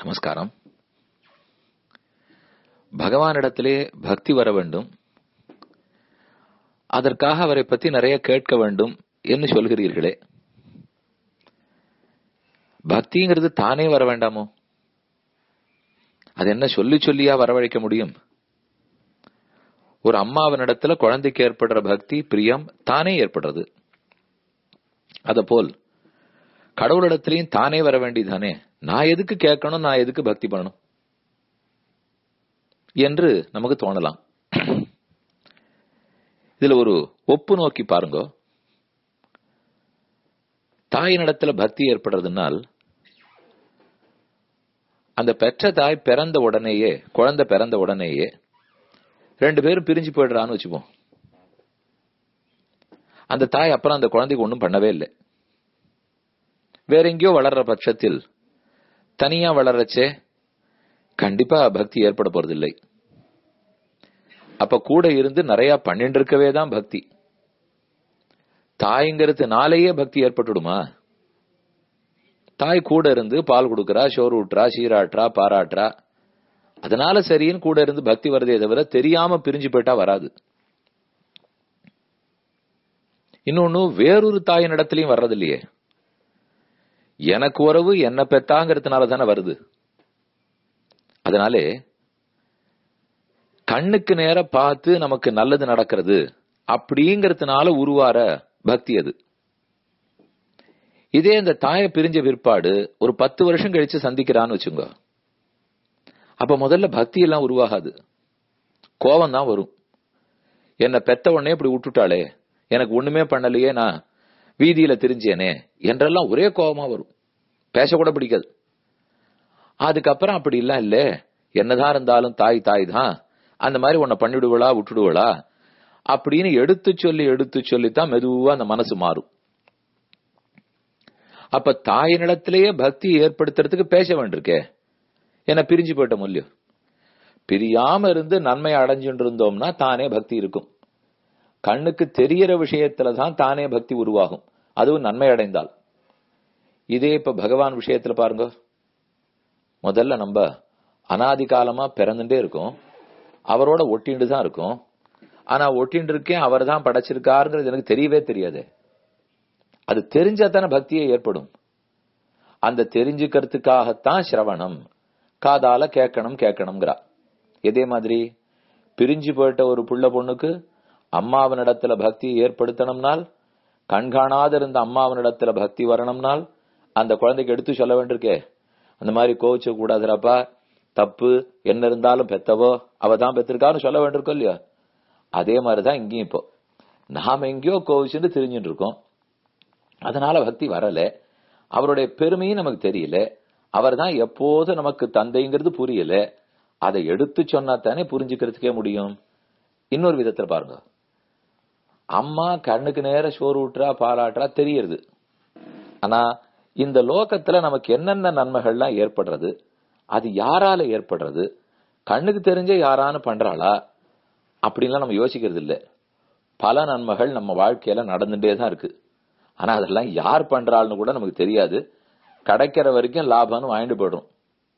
நமஸ்காரம் பகவானிடத்திலே பக்தி வர வேண்டும் அதற்காக அவரை பற்றி நிறைய கேட்க வேண்டும் என்று சொல்கிறீர்களே பக்திங்கிறது தானே வர வேண்டாமோ அது என்ன சொல்லி சொல்லியா வரவழைக்க முடியும் ஒரு அம்மாவனிடத்துல குழந்தைக்கு ஏற்படுற பக்தி பிரியம் தானே ஏற்படுறது அத போல் கடவுளிடத்திலையும் தானே வர வேண்டியதானே நான் எதுக்கு கேட்கணும் நான் எதுக்கு பக்தி பண்ணணும் என்று நமக்கு தோணலாம் இதுல ஒரு ஒப்பு நோக்கி பாருங்க தாயினிடத்துல பக்தி ஏற்படுறதுனால் அந்த பெற்ற தாய் பிறந்த உடனேயே குழந்தை பிறந்த உடனேயே ரெண்டு பேரும் பிரிஞ்சு போயிடுறான்னு வச்சுப்போம் அந்த தாய் அப்புறம் அந்த குழந்தைக்கு ஒன்றும் பண்ணவே இல்லை வேற எங்கேயோ வளர்ற பட்சத்தில் தனியா வளர்றச்சே கண்டிப்பா பக்தி ஏற்பட போறதில்லை அப்ப கூட இருந்து நிறைய பண்ணிட்டு இருக்கவே தான் பக்தி தாய்ங்கிறதுனாலேயே பக்தி ஏற்பட்டுடுமா தாய் கூட இருந்து பால் கொடுக்கறா சோறு ஊட்டுறா சீராட்டுறா பாராட்டுறா அதனால சரின்னு கூட இருந்து பக்தி வருதே தவிர தெரியாம பிரிஞ்சு போயிட்டா வராது இன்னொன்னு வேறொரு தாயின் இடத்துலயும் வர்றது இல்லையே எனக்கு உறவு என்ன பெத்தாங்கிறதுனால தானே வருது அதனாலே கண்ணுக்கு நேர பார்த்து நமக்கு நல்லது நடக்கிறது அப்படிங்கறதுனால உருவார பக்தி அது இதே இந்த தாயை பிரிஞ்ச பிற்பாடு ஒரு பத்து வருஷம் கழிச்சு சந்திக்கிறான்னு வச்சுங்க அப்ப முதல்ல பக்தி எல்லாம் உருவாகாது கோபம் தான் வரும் என்ன பெத்த உடனே இப்படி விட்டுட்டாளே எனக்கு ஒண்ணுமே பண்ணலையே நான் வீதியில தெரிஞ்சேனே என்றெல்லாம் ஒரே கோபமா வரும் பேசக்கூட பிடிக்காது அதுக்கப்புறம் அப்படி எல்லாம் இல்ல என்னதான் இருந்தாலும் தாய் தாய் தான் அந்த மாதிரி உன்னை பண்ணிவிடுவளா விட்டுடுவளா அப்படின்னு எடுத்து சொல்லி எடுத்து சொல்லித்தான் மெதுவா அந்த மனசு மாறும் அப்ப தாயினிடத்திலேயே பக்தி ஏற்படுத்துறதுக்கு பேச வேண்டியிருக்கே என்ன பிரிஞ்சு போயிட்ட மூலியம் பிரியாம இருந்து நன்மை அடைஞ்சுட்டு இருந்தோம்னா தானே பக்தி இருக்கும் கண்ணுக்கு தெரியற விஷயத்துல தான் தானே பக்தி உருவாகும் அதுவும் நன்மை அடைந்தால் இதே இப்ப பகவான் விஷயத்துல பாருங்க முதல்ல நம்ம அனாதி காலமா பிறந்துட்டே இருக்கோம் அவரோட ஒட்டிண்டு தான் இருக்கும் ஆனா ஒட்டிண்டு இருக்கேன் அவர் தான் படைச்சிருக்காருங்கிறது எனக்கு தெரியவே தெரியாது அது தெரிஞ்சா தானே பக்தியே ஏற்படும் அந்த தெரிஞ்சுக்கிறதுக்காகத்தான் சிரவணம் காதால கேட்கணும் கேட்கணுங்கிறா இதே மாதிரி பிரிஞ்சு போயிட்ட ஒரு புள்ள பொண்ணுக்கு அம்மாவனிடத்துல பக்தி ஏற்படுத்தணும்னால் கண்காணாத இருந்த அம்மாவனிடத்துல பக்தி வரணும்னால் அந்த குழந்தைக்கு எடுத்து சொல்ல வேண்டியிருக்கே அந்த மாதிரி கோவிச்ச கூடாதுராப்பா தப்பு என்ன இருந்தாலும் பெத்தவோ அவ தான் பெத்திருக்கான்னு சொல்ல வேண்டியிருக்கோம் இல்லையா அதே மாதிரிதான் இங்கேயும் இப்போ நாம எங்கேயோ கோவிச்சுன்னு தெரிஞ்சுட்டு இருக்கோம் அதனால பக்தி வரல அவருடைய பெருமையும் நமக்கு தெரியல அவர் தான் எப்போது நமக்கு தந்தைங்கிறது புரியல அதை எடுத்து சொன்னா தானே புரிஞ்சுக்கிறதுக்கே முடியும் இன்னொரு விதத்துல பாருங்க அம்மா கண்ணுக்கு நேர சோறு ஊட்டுறா பாராட்டுறா தெரியறது ஆனா இந்த லோகத்துல நமக்கு என்னென்ன நன்மைகள்லாம் ஏற்படுறது அது யாரால ஏற்படுறது கண்ணுக்கு தெரிஞ்ச யாரானு பண்றாளா அப்படின்லாம் நம்ம யோசிக்கிறது இல்ல பல நன்மைகள் நம்ம வாழ்க்கையில நடந்துட்டே தான் இருக்கு ஆனா அதெல்லாம் யார் பண்றாள்னு கூட நமக்கு தெரியாது கிடைக்கிற வரைக்கும் லாபம்னு வாங்கிட்டு போயிடும்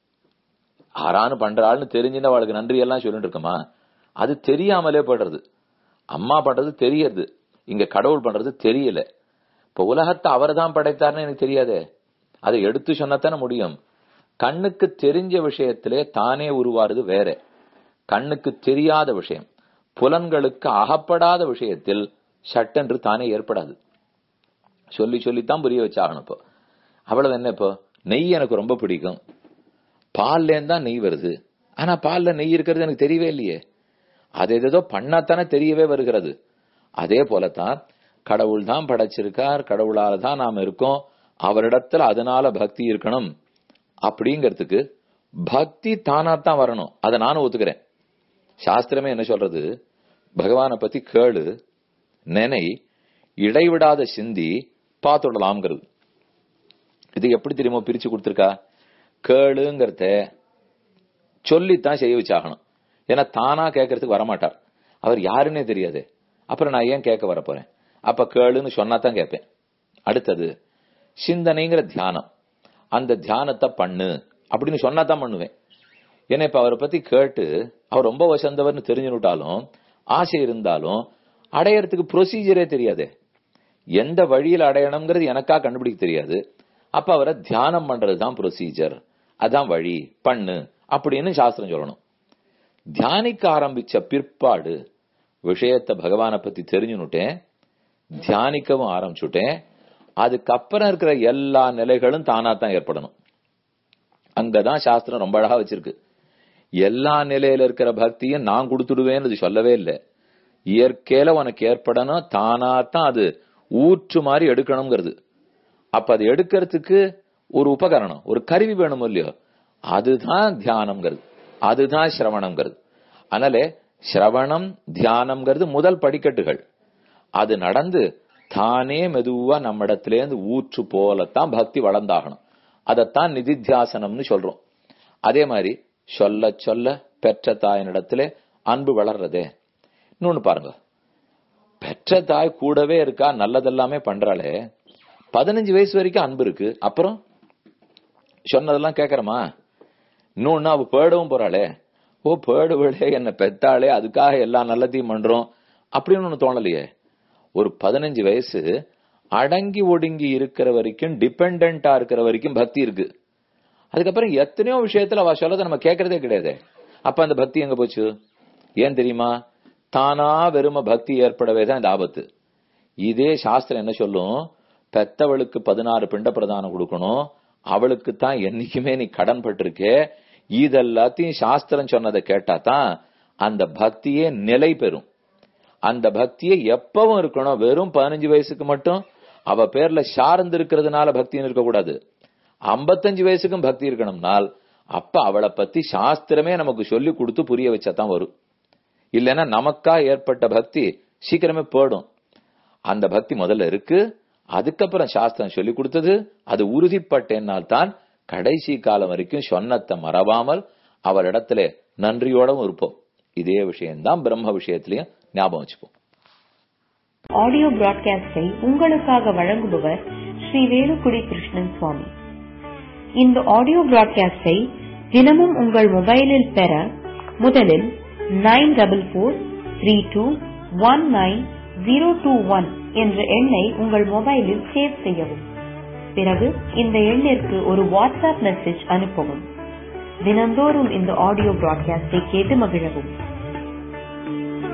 யாரானு பண்றாள்னு தெரிஞ்சுன்னா அவளுக்கு நன்றி எல்லாம் சொல்லிட்டு இருக்கோமா அது தெரியாமலே போயிடுறது அம்மா பண்றது தெரியறது இங்க கடவுள் பண்றது தெரியல இப்ப உலகத்தை அவர் தான் படைத்தார்னு எனக்கு தெரியாதே அதை எடுத்து சொன்னத்தானே முடியும் கண்ணுக்கு தெரிஞ்ச விஷயத்திலே தானே உருவாருது வேற கண்ணுக்கு தெரியாத விஷயம் புலன்களுக்கு அகப்படாத விஷயத்தில் சட்டென்று தானே ஏற்படாது சொல்லி சொல்லித்தான் புரிய வச்சாகணும் இப்போ அவ்வளவு என்ன இப்போ நெய் எனக்கு ரொம்ப பிடிக்கும் பால்லேருந்து தான் நெய் வருது ஆனா பால்ல நெய் இருக்கிறது எனக்கு தெரியவே இல்லையே அது ஏதோ பண்ணாத்தானே தெரியவே வருகிறது அதே போலத்தான் கடவுள் தான் படைச்சிருக்கார் கடவுளால தான் நாம இருக்கோம் அவரிடத்துல அதனால பக்தி இருக்கணும் அப்படிங்கிறதுக்கு பக்தி தானா தான் வரணும் அதை நானும் ஒத்துக்கிறேன் சாஸ்திரமே என்ன சொல்றது பகவானை பத்தி கேளு நினை இடைவிடாத சிந்தி பார்த்துடலாம்ங்கிறது இது எப்படி தெரியுமோ பிரிச்சு கொடுத்துருக்கா கேளுங்கிறத சொல்லித்தான் செய்ய வச்சாகணும் ஏன்னா தானா கேட்கறதுக்கு வரமாட்டார் அவர் யாருன்னே தெரியாது அப்புறம் நான் ஏன் கேட்க வர போறேன் அப்ப கேளுன்னு சொன்னா தான் கேட்பேன் அடுத்தது சிந்தனைங்கிற தியானம் அந்த தியானத்தை பண்ணு அப்படின்னு சொன்னா தான் பண்ணுவேன் ஏன்னா இப்ப அவரை பத்தி கேட்டு அவர் ரொம்ப வசந்தவர்னு தெரிஞ்சுட்டாலும் ஆசை இருந்தாலும் அடையறதுக்கு ப்ரொசீஜரே தெரியாதே எந்த வழியில் அடையணுங்கிறது எனக்கா கண்டுபிடிக்க தெரியாது அப்ப அவரை தியானம் பண்றதுதான் ப்ரொசீஜர் அதான் வழி பண்ணு அப்படின்னு சாஸ்திரம் சொல்லணும் தியானிக்க ஆரம்பிச்ச பிற்பாடு விஷயத்த பகவானை பத்தி தெரிஞ்சுனுட்டேன் தியானிக்கவும் ஆரம்பிச்சுட்டேன் அதுக்கப்புறம் இருக்கிற எல்லா நிலைகளும் தானா தான் ஏற்படணும் அங்கதான் சாஸ்திரம் ரொம்ப அழகா வச்சிருக்கு எல்லா நிலையில இருக்கிற பக்தியும் நான் கொடுத்துடுவேன்னு சொல்லவே இல்லை இயற்கையில உனக்கு ஏற்படணும் தானா தான் அது ஊற்று மாதிரி எடுக்கணுங்கிறது அப்ப அது எடுக்கிறதுக்கு ஒரு உபகரணம் ஒரு கருவி வேணும் இல்லையோ அதுதான் தியானம்ங்கிறது அதுதான் சிரவணம்ங்கிறது அதனால சிரவணம் தியானம்ங்கிறது முதல் படிக்கட்டுகள் அது நடந்து தானே மெதுவா நம்ம இடத்திலேருந்து ஊற்று போலத்தான் பக்தி வளர்ந்தாகணும் அதைத்தான் நிதித்தியாசனம்னு சொல்றோம் அதே மாதிரி சொல்ல சொல்ல பெற்ற தாயினிடத்திலே அன்பு வளர்றதே இன்னொன்னு பாருங்க பெற்ற தாய் கூடவே இருக்கா நல்லதெல்லாமே பண்றாளே பதினஞ்சு வயசு வரைக்கும் அன்பு இருக்கு அப்புறம் சொன்னதெல்லாம் கேக்குறமா இன்னொன்னு அவ பேடவும் போறாளே ஓ பேடுவளே என்ன பெத்தாளே அதுக்காக எல்லா நல்லதையும் பண்றோம் அப்படின்னு ஒண்ணு தோணலையே ஒரு பதினஞ்சு வயசு அடங்கி ஒடுங்கி இருக்கிற வரைக்கும் டிபெண்டா இருக்கிற வரைக்கும் பக்தி இருக்கு அதுக்கப்புறம் எத்தனையோ விஷயத்துல அவ சொல்லதை நம்ம கேட்கறதே கிடையாது அப்ப அந்த பக்தி எங்க போச்சு ஏன் தெரியுமா தானா வெறும பக்தி ஏற்படவே தான் இந்த ஆபத்து இதே சாஸ்திரம் என்ன சொல்லும் பெத்தவளுக்கு பதினாறு பிண்ட பிரதானம் கொடுக்கணும் அவளுக்கு தான் என்னைக்குமே நீ கடன் பட்டிருக்கே இதெல்லாத்தையும் சாஸ்திரம் சொன்னதை கேட்டா தான் அந்த பக்தியே நிலை பெறும் அந்த பக்தியை எப்பவும் இருக்கணும் வெறும் பதினஞ்சு வயசுக்கு மட்டும் அவ பேர்ல சார்ந்து இருக்கிறதுனால பக்தின்னு இருக்கக்கூடாது ஐம்பத்தஞ்சு வயசுக்கும் பக்தி இருக்கணும்னால் அப்ப அவளை பத்தி சாஸ்திரமே நமக்கு சொல்லி கொடுத்து புரிய வச்சாதான் வரும் இல்லைன்னா நமக்கா ஏற்பட்ட பக்தி சீக்கிரமே போயிடும் அந்த பக்தி முதல்ல இருக்கு அதுக்கப்புறம் சாஸ்திரம் சொல்லி கொடுத்தது அது உறுதிப்பட்டேனால் தான் கடைசி காலம் வரைக்கும் சொன்னத்தை மறவாமல் அவரிடத்துல நன்றியோடவும் இருப்போம் இதே விஷயம்தான் பிரம்ம விஷயத்திலையும் ஞாபகம் வச்சுப்போம் ஆடியோ பிராட்காஸ்டை உங்களுக்காக வழங்குபவர் ஸ்ரீ வேலுக்குடி கிருஷ்ணன் சுவாமி இந்த ஆடியோ பிராட்காஸ்டை தினமும் உங்கள் மொபைலில் பெற முதலில் nine double four three two one nine zero two one என்ற எண்ணை உங்கள் மொபைலில் சேவ் செய்யவும் பிறகு இந்த எண்ணிற்கு ஒரு வாட்ஸ்அப் மெசேஜ் அனுப்பவும் தினந்தோறும் இந்த ஆடியோ பிராட்காஸ்டை கேட்டு மகிழவும்